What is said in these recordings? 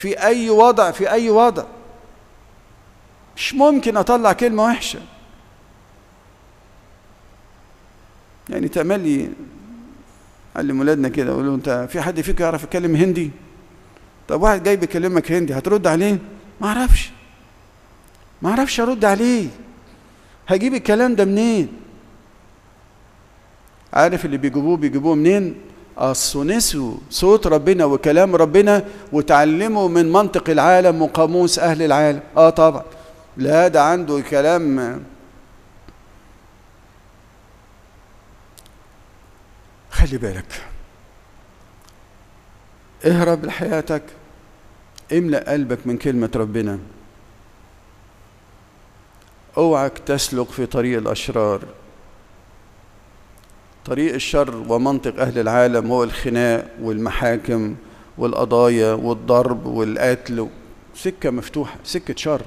في أي وضع في أي وضع مش ممكن أطلع كلمة وحشة يعني تأملي علم ولادنا كده أقول له أنت في حد فيك يعرف يتكلم هندي؟ طب واحد جاي بيكلمك هندي هترد عليه؟ ما أعرفش ما أعرفش أرد عليه هجيب الكلام ده منين؟ عارف اللي بيجيبوه بيجيبوه منين؟ أصل نسوا صوت ربنا وكلام ربنا وتعلموا من منطق العالم وقاموس أهل العالم آه طبعا لا ده عنده كلام خلي بالك اهرب لحياتك املأ قلبك من كلمة ربنا اوعك تسلك في طريق الأشرار طريق الشر ومنطق أهل العالم هو الخناق والمحاكم والقضايا والضرب والقتل سكة مفتوحة سكة شر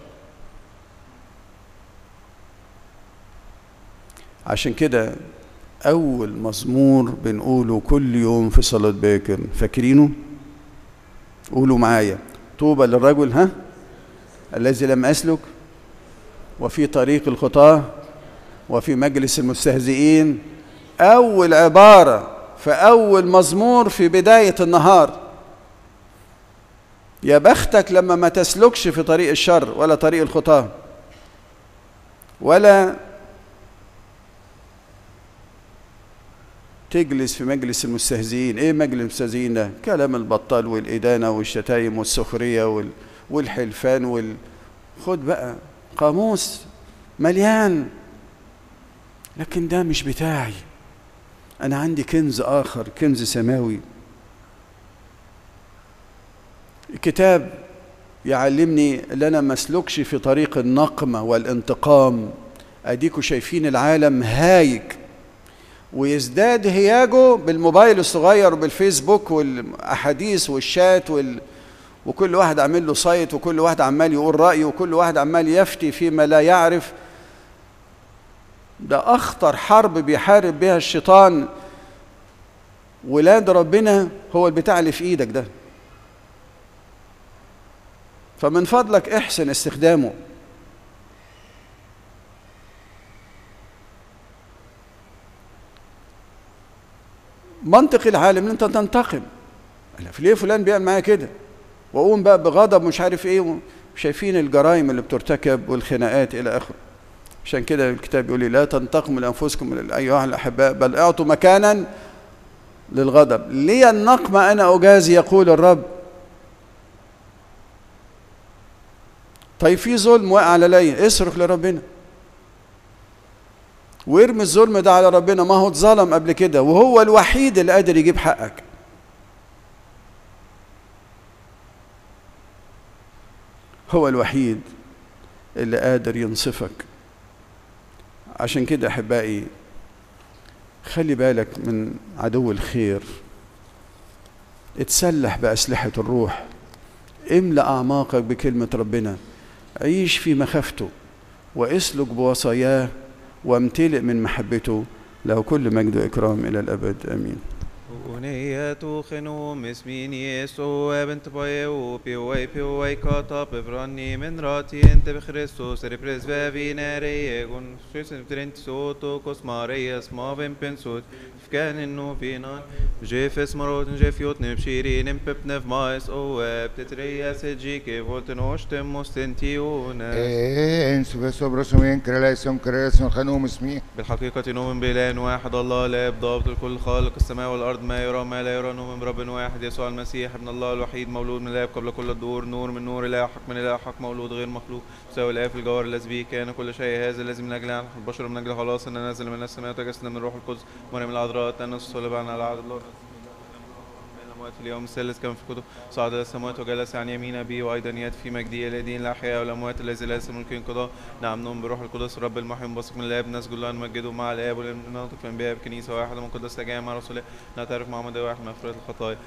عشان كده أول مزمور بنقوله كل يوم في صلاة باكر فاكرينه؟ قولوا معايا طوبى للرجل ها الذي لم أسلك وفي طريق الخطاة وفي مجلس المستهزئين أول عبارة في أول مزمور في بداية النهار يا بختك لما ما تسلكش في طريق الشر ولا طريق الخطاة ولا تجلس في مجلس المستهزئين ايه مجلس المستهزئين ده كلام البطال والإدانة والشتايم والسخرية وال... والحلفان وال... خد بقى قاموس مليان لكن ده مش بتاعي أنا عندي كنز آخر كنز سماوي الكتاب يعلمني ان انا ما اسلكش في طريق النقمه والانتقام اديكوا شايفين العالم هايج ويزداد هياجه بالموبايل الصغير وبالفيسبوك والاحاديث والشات وال... وكل واحد عامل له سايت وكل واحد عمال يقول رايه وكل واحد عمال يفتي فيما لا يعرف ده اخطر حرب بيحارب بها الشيطان ولاد ربنا هو البتاع اللي في ايدك ده فمن فضلك احسن استخدامه منطق العالم ان انت تنتقم ليه فلان بيعمل معايا كده واقوم بقى بغضب مش عارف ايه شايفين الجرائم اللي بترتكب والخناقات الى اخره عشان كده الكتاب يقول لي لا تنتقموا لانفسكم ايها الاحباء بل اعطوا مكانا للغضب لي النقمه انا اجازي يقول الرب طيب في ظلم واقع عليا اصرخ لربنا وارمي الظلم ده على ربنا ما هو اتظلم قبل كده وهو الوحيد اللي قادر يجيب حقك هو الوحيد اللي قادر ينصفك عشان كده احبائي خلي بالك من عدو الخير اتسلح بأسلحة الروح املأ أعماقك بكلمة ربنا عيش في مخافته واسلك بوصاياه وامتلئ من محبته له كل مجد وإكرام إلى الأبد آمين Uniyatu khinu mismin Yesu ebent boyeu piwai piwai kata bevrani min rati ente be Christus repres vevine regun sysen trent soto kos Marias maven pensut fkan innu finan jefes marot jefiot nebshirin impep nev mais o ebtetrias ejike volten ostem mostentiunes انسوا بس برسومين كريليسون كريليسون خنوم اسمي بالحقيقة نؤمن بإله واحد الله الآب ضابط الكل خالق السماء والأرض ما يرى ما لا يرى نؤمن برب واحد يسوع المسيح ابن الله الوحيد مولود من الآب قبل كل الدهور نور من نور إله حق من إله حق مولود غير مخلوق يساوي الآب في الجوهر الذي به كان كل شيء هذا الذي من أجل نحن البشر من أجل خلاص أن نزل من السماء وتجسد من الروح القدس مريم العذراء تأنس صلب عن العهد الله الأموات في اليوم الثالث كما في الكتب صعد إلى السماوات وجلس عن يمين أبيه وأيضا يأتي في مجده إلى دين الأحياء والأموات الذي لا يسمى ملك قضاء نعم نؤمن بروح القدس رب المحيي المنبثق من الآب نسجد له نمجده مع الآب وننطق في الأنبياء بكنيسة واحدة مقدسة جامعة رسولية نعترف مع مدى واحد مغفرة الخطايا